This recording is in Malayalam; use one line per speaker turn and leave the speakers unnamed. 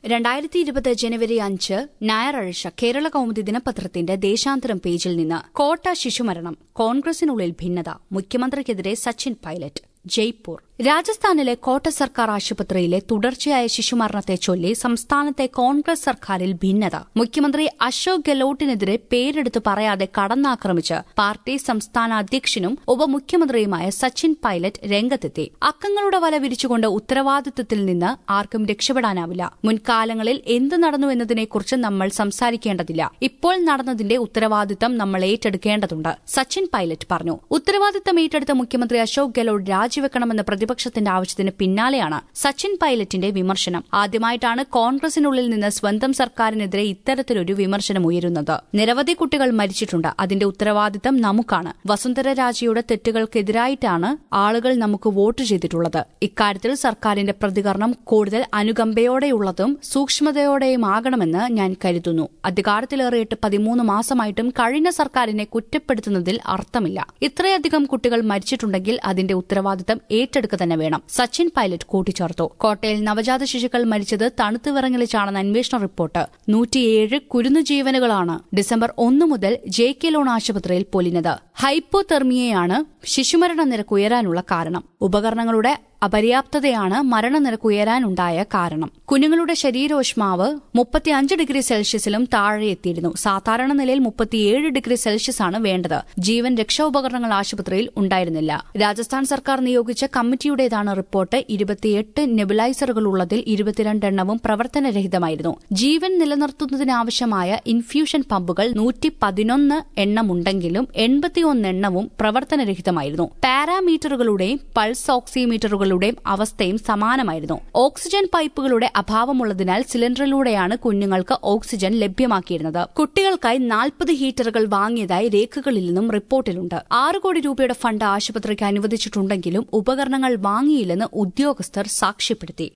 രണ്ടായിരത്തി ഇരുപത് ജനുവരി അഞ്ച് ഞായറാഴ്ച കേരള കൗമുദി ദിനപത്രത്തിന്റെ ദേശാന്തരം പേജിൽ നിന്ന് കോട്ട ശിശുമരണം കോൺഗ്രസിനുള്ളിൽ ഭിന്നത മുഖ്യമന്ത്രിക്കെതിരെ സച്ചിൻ പൈലറ്റ് ജയ്പൂർ രാജസ്ഥാനിലെ കോട്ട സർക്കാർ ആശുപത്രിയിലെ തുടർച്ചയായ ശിശുമരണത്തെ ചൊല്ലി സംസ്ഥാനത്തെ കോൺഗ്രസ് സർക്കാരിൽ ഭിന്നത മുഖ്യമന്ത്രി അശോക് ഗെലോട്ടിനെതിരെ പേരെടുത്ത് പറയാതെ കടന്നാക്രമിച്ച് പാർട്ടി സംസ്ഥാന അധ്യക്ഷനും ഉപമുഖ്യമന്ത്രിയുമായ സച്ചിൻ പൈലറ്റ് രംഗത്തെത്തി അക്കങ്ങളുടെ വല വിരിച്ചുകൊണ്ട് ഉത്തരവാദിത്വത്തിൽ നിന്ന് ആർക്കും രക്ഷപ്പെടാനാവില്ല മുൻകാലങ്ങളിൽ എന്ത് നടന്നു എന്നതിനെക്കുറിച്ച് നമ്മൾ സംസാരിക്കേണ്ടതില്ല ഇപ്പോൾ നടന്നതിന്റെ ഉത്തരവാദിത്തം നമ്മൾ ഏറ്റെടുക്കേണ്ടതുണ്ട് സച്ചിൻ പൈലറ്റ് പറഞ്ഞു ഉത്തരവാദിത്തം ഏറ്റെടുത്ത മുഖ്യമന്ത്രി അശോക് ഗെലോട്ട് രാജിവെക്കണമെന്ന പ്രതിപക്ഷത്തിന്റെ ആവശ്യത്തിന് പിന്നാലെയാണ് സച്ചിൻ പൈലറ്റിന്റെ വിമർശനം ആദ്യമായിട്ടാണ് കോൺഗ്രസിനുള്ളിൽ നിന്ന് സ്വന്തം സർക്കാരിനെതിരെ ഇത്തരത്തിലൊരു വിമർശനം ഉയരുന്നത് നിരവധി കുട്ടികൾ മരിച്ചിട്ടുണ്ട് അതിന്റെ ഉത്തരവാദിത്തം നമുക്കാണ് വസുന്ധര രാജയുടെ തെറ്റുകൾക്കെതിരായിട്ടാണ് ആളുകൾ നമുക്ക് വോട്ട് ചെയ്തിട്ടുള്ളത് ഇക്കാര്യത്തിൽ സർക്കാരിന്റെ പ്രതികരണം കൂടുതൽ അനുകമ്പയോടെയുള്ളതും സൂക്ഷ്മതയോടെയുമാകണമെന്ന് ഞാൻ കരുതുന്നു അധികാരത്തിലേറിയിട്ട് പതിമൂന്ന് മാസമായിട്ടും കഴിഞ്ഞ സർക്കാരിനെ കുറ്റപ്പെടുത്തുന്നതിൽ അർത്ഥമില്ല ഇത്രയധികം കുട്ടികൾ മരിച്ചിട്ടുണ്ടെങ്കിൽ അതിന്റെ ഉത്തരവാദിത്തം ഏറ്റെടുക്കുക തന്നെ വേണം സച്ചിൻ പൈലറ്റ് കൂട്ടിച്ചേർത്തു കോട്ടയിൽ നവജാത ശിശുക്കൾ മരിച്ചത് തണുത്തു വിറങ്ങലിച്ചാണെന്ന് അന്വേഷണ റിപ്പോർട്ട് നൂറ്റിയേഴ് കുരുന്നു ജീവനുകളാണ് ഡിസംബർ ഒന്ന് മുതൽ ജെ കെ ലോൺ ആശുപത്രിയിൽ പൊലിഞ്ഞത് ഹൈപ്പോതെർമിയയാണ് ശിശുമരണ നിരക്ക് ഉയരാനുള്ള കാരണം ഉപകരണങ്ങളുടെ അപര്യാപ്തതയാണ് മരണനിരക്ക് ഉയരാനുണ്ടായ കാരണം കുഞ്ഞുങ്ങളുടെ ശരീരോഷ്മാവ് മുപ്പത്തിയഞ്ച് ഡിഗ്രി സെൽഷ്യസിലും താഴെ എത്തിയിരുന്നു സാധാരണ നിലയിൽ മുപ്പത്തിയേഴ് ഡിഗ്രി സെൽഷ്യസാണ് വേണ്ടത് ജീവൻ രക്ഷാ ഉപകരണങ്ങൾ ആശുപത്രിയിൽ ഉണ്ടായിരുന്നില്ല രാജസ്ഥാൻ സർക്കാർ നിയോഗിച്ച കമ്മിറ്റിയുടേതാണ് റിപ്പോർട്ട് ഇരുപത്തിയെട്ട് നെബുലൈസറുകൾ ഉള്ളതിൽ ഇരുപത്തിരണ്ടെണ്ണവും പ്രവർത്തനരഹിതമായിരുന്നു ജീവൻ നിലനിർത്തുന്നതിനാവശ്യമായ ഇൻഫ്യൂഷൻ പമ്പുകൾ നൂറ്റി പതിനൊന്ന് എണ്ണമുണ്ടെങ്കിലും എൺപത്തിയൊന്നെണ്ണവും പ്രവർത്തനരഹിതമായിരുന്നു പാരാമീറ്ററുകളുടെയും പൾസ് ഓക്സിമീറ്ററുകളുടെയും അവസ്ഥയും സമാനമായിരുന്നു ഓക്സിജൻ പൈപ്പുകളുടെ അഭാവമുള്ളതിനാൽ സിലിണ്ടറിലൂടെയാണ് കുഞ്ഞുങ്ങൾക്ക് ഓക്സിജൻ ലഭ്യമാക്കിയിരുന്നത് കുട്ടികൾക്കായി നാൽപ്പത് ഹീറ്ററുകൾ വാങ്ങിയതായി രേഖകളിൽ നിന്നും റിപ്പോർട്ടിലുണ്ട് ആറ് കോടി രൂപയുടെ ഫണ്ട് ആശുപത്രിക്ക് അനുവദിച്ചിട്ടുണ്ടെങ്കിലും ഉപകരണങ്ങൾ വാങ്ങിയില്ലെന്ന് ഉദ്യോഗസ്ഥർ സാക്ഷ്യപ്പെടുത്തി